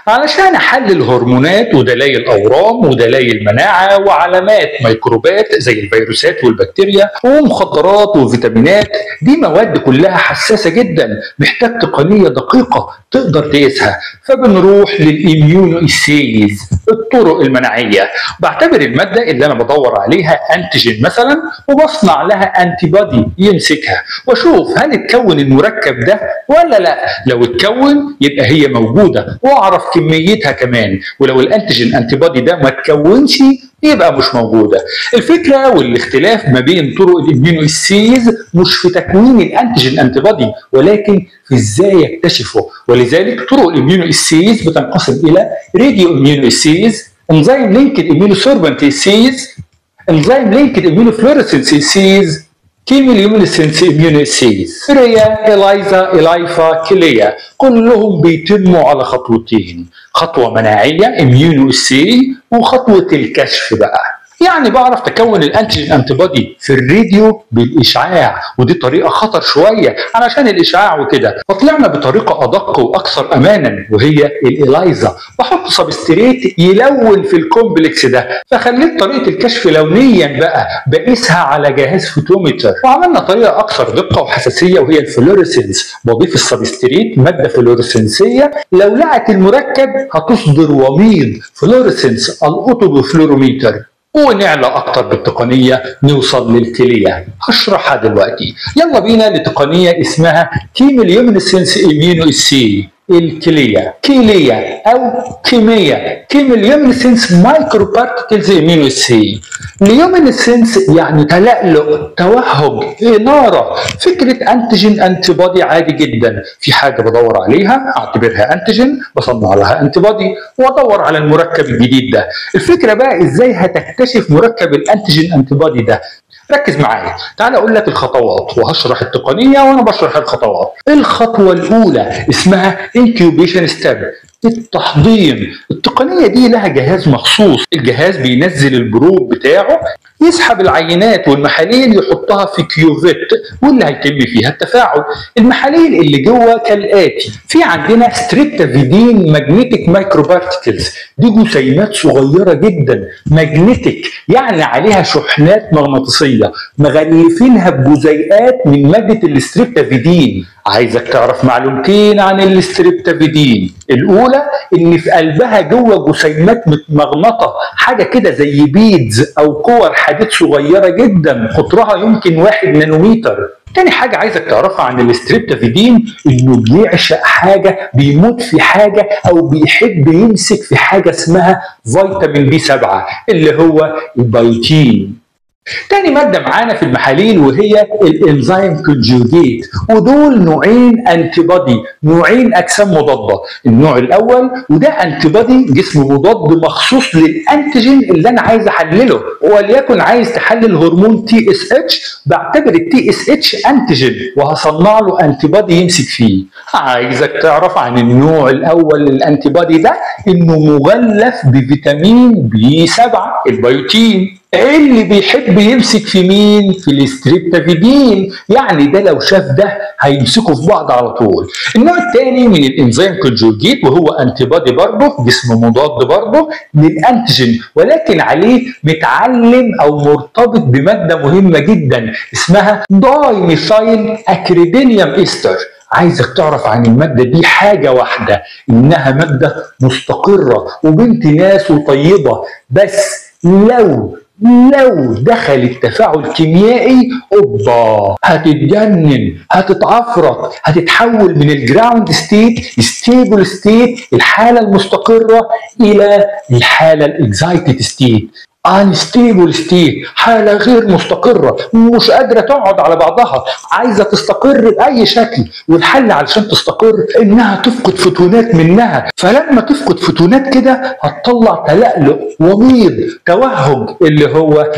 علشان احلل هرمونات ودلائل اورام ودلائل مناعه وعلامات ميكروبات زي الفيروسات والبكتيريا ومخدرات وفيتامينات دي مواد كلها حساسه جدا محتاج تقنيه دقيقه تقدر تقيسها فبنروح للاميونو اسيز الطرق المناعيه بعتبر الماده اللي انا بدور عليها انتيجين مثلا وبصنع لها انتي بودي يمسكها واشوف هل اتكون المركب ده ولا لا لو اتكون يبقى هي موجوده واعرف كميتها كمان ولو الانتيجين انتي بودي ده ما اتكونش يبقى مش موجوده الفكره والاختلاف ما بين طرق الاميونو اسيز مش في تكوين الانتيجين انتي بودي ولكن في ازاي يكتشفه ولذلك طرق الاميونو اسيز بتنقسم الى راديو اميونو اسيز انزيم لينكد اميونو سوربنت اسيز انزيم لينكد اميونو فلوريسنس اسيز كيميوليومينسنس اميونيسيز فريا إلايزا إلايفا كليا كلهم بيتموا على خطوتين خطوة مناعية اميونو سي وخطوة الكشف بقى يعني بعرف تكون الانتيجين انتي بودي في الراديو بالاشعاع ودي طريقه خطر شويه علشان الاشعاع وكده فطلعنا بطريقه ادق واكثر امانا وهي الالايزا بحط سبستريت يلون في الكومبلكس ده فخليت طريقه الكشف لونيا بقى بقيسها على جهاز فوتومتر وعملنا طريقه اكثر دقه وحساسيه وهي الفلوريسنس بضيف السبستريت ماده فلوريسنسيه لو لقت المركب هتصدر وميض فلوريسنس الاوتوبوفلوروميتر ونعلى اكتر بالتقنيه نوصل للكليه هشرحها دلوقتي يلا بينا لتقنيه اسمها كيميليومينسنس اميونو سي الكليه كليه او كيمياء كيميليومينسنس مايكرو بارتكلز اميونو سي ليومينسنس يعني تلألؤ توهج اناره فكره انتيجين انتي بودي عادي جدا في حاجه بدور عليها اعتبرها انتيجين بصنع لها انتي بودي وادور على المركب الجديد ده الفكره بقى ازاي هتكتشف مركب الانتيجين انتي بودي ده ركز معايا تعال اقول لك الخطوات وهشرح التقنيه وانا بشرح الخطوات الخطوه الاولى اسمها انكيوبيشن ستيب التحضير التقنيه دي لها جهاز مخصوص الجهاز بينزل البروب بتاعه يسحب العينات والمحاليل يحطها في كيوفيت واللي هيتم فيها التفاعل المحاليل اللي جوه كالاتي في عندنا ستريبتافيدين ماجنتيك مايكرو بارتكلز دي جسيمات صغيره جدا ماجنتيك يعني عليها شحنات مغناطيسيه مغلفينها بجزيئات من ماده الستريبتافيدين عايزك تعرف معلومتين عن الستريبتافيدين الاولى ان في قلبها جوه جسيمات متمغنطه حاجه كده زي بيدز او كور حديد صغيره جدا قطرها يمكن واحد نانومتر تاني حاجة عايزك تعرفها عن الستريبتافيدين انه بيعشق حاجة بيموت في حاجة او بيحب يمسك في حاجة اسمها فيتامين بي 7 اللي هو البيوتين تاني مادة معانا في المحاليل وهي الانزيم كونجوجيت ودول نوعين انتي بودي نوعين اجسام مضادة النوع الاول وده انتي بودي جسم مضاد مخصوص للانتيجين اللي انا عايز احلله وليكن عايز تحلل هرمون تي اس اتش بعتبر التي اس اتش انتيجين وهصنع له انتي بودي يمسك فيه عايزك تعرف عن النوع الاول للانتي بودي ده انه مغلف بفيتامين بي 7 البيوتين اللي بيحب يمسك في مين؟ في الاستريبتافيدين يعني ده لو شاف ده هيمسكوا في بعض على طول. النوع الثاني من الانزيم كونجوجيت وهو انتي بودي برضه جسم مضاد برضه للانتيجين ولكن عليه متعلم او مرتبط بماده مهمه جدا اسمها داي ميثايل اكريدينيوم استر. عايزك تعرف عن المادة دي حاجة واحدة إنها مادة مستقرة وبنت ناس وطيبة بس لو لو دخل التفاعل كيميائي اوبا هتتجنن هتتعفرط هتتحول من الجراوند ستيت ستيبل ستيت الحاله المستقره الى الحاله الاكزايتد ستيت unstable state حالة غير مستقرة مش قادرة تقعد على بعضها عايزة تستقر بأي شكل والحل علشان تستقر إنها تفقد فوتونات منها فلما تفقد فوتونات كده هتطلع تلألؤ وميض توهج اللي هو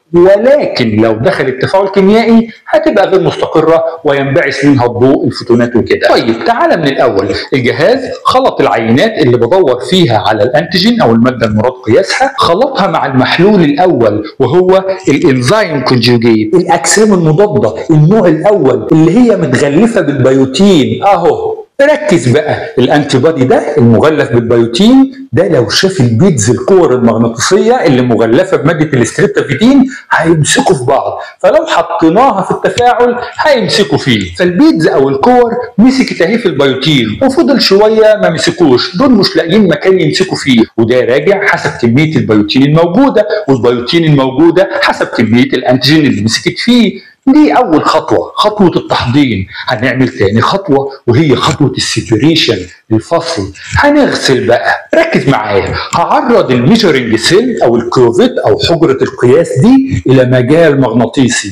ولكن لو دخل التفاعل كيميائي هتبقى غير مستقرة وينبعث منها الضوء الفوتونات وكده طيب تعالى من الأول الجهاز خلط العينات اللي بدور فيها على الأنتيجين أو المادة المراد قياسها خلطها مع المحلول الأول وهو الإنزيم كونجوجيت الأجسام المضادة النوع الأول اللي هي متغلفة بالبيوتين أهو ركز بقى الانتي بادي ده المغلف بالبيوتين ده لو شاف البيتز الكور المغناطيسيه اللي مغلفه بماده الاستريبتافيتين هيمسكوا في بعض فلو حطيناها في التفاعل هيمسكوا فيه فالبيتز او الكور مسكت اهي في البيوتين وفضل شويه ما مسكوش دول مش لاقيين مكان يمسكوا فيه وده راجع حسب كميه البيوتين الموجوده والبيوتين الموجوده حسب كميه الانتيجين اللي مسكت فيه دي اول خطوه خطوه التحضير هنعمل تاني خطوه وهي خطوه السيبريشن الفصل هنغسل بقى ركز معايا هعرض الميجرنج سيل او الكروفيت او حجره القياس دي الى مجال مغناطيسي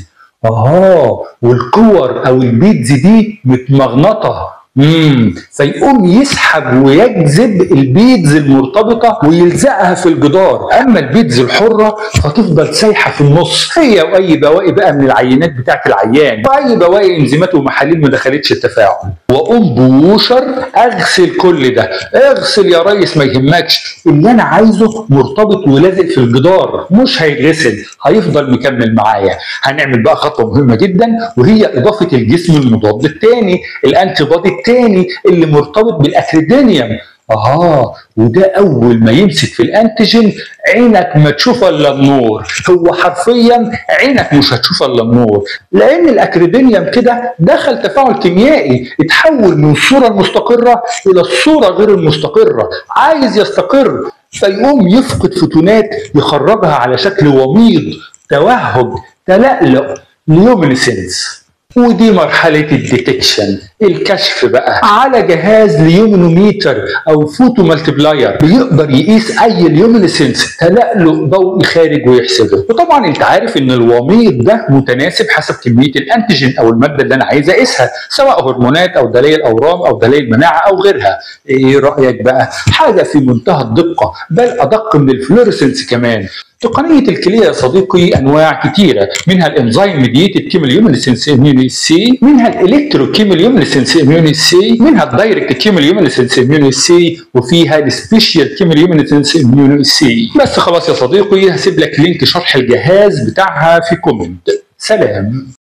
اه والكور او البيتز دي متمغنطه امم فيقوم يسحب ويجذب البيدز المرتبطه ويلزقها في الجدار اما البيدز الحره فتفضل سايحه في النص هي واي بواقي بقى من العينات بتاعه العيان واي بواقي انزيمات ومحاليل ما دخلتش التفاعل واقوم بوشر اغسل كل ده اغسل يا ريس ما يهمكش اللي انا عايزه مرتبط ولازق في الجدار مش هيتغسل هيفضل مكمل معايا هنعمل بقى خطوه مهمه جدا وهي اضافه الجسم المضاد الثاني الانتي بودي الثاني اللي مرتبط بالاكريدينيوم اه وده اول ما يمسك في الانتيجين عينك ما تشوف الا النور هو حرفيا عينك مش هتشوف الا النور لان الاكريدينيوم كده دخل تفاعل كيميائي اتحول من الصوره المستقره الى الصوره غير المستقره عايز يستقر فيقوم يفقد فوتونات يخرجها على شكل وميض توهج تلألؤ ليومينيسنس ودي مرحلة الديتكشن الكشف بقى على جهاز ليومينوميتر او فوتو مالتبلاير بيقدر يقيس اي ليومينسنس تلألؤ ضوئي خارج ويحسبه وطبعا انت عارف ان الوميض ده متناسب حسب كمية الانتيجين او المادة اللي انا عايز اقيسها سواء هرمونات او دليل اورام او دليل مناعة او غيرها ايه رأيك بقى حاجة في منتهى الدقة بل ادق من الفلوريسنس كمان تقنية الكلية يا صديقي أنواع كثيرة منها الإنزيم ميديتد كيموليومينيسنس إميوني سي منها الإلكترو كيموليومينيسنس إميوني سي منها الدايركت كيموليومينيسنس إميوني سي وفيها السبيشال كيموليومينيسنس إميوني سي بس خلاص يا صديقي هسيب لك لينك شرح الجهاز بتاعها في كومنت سلام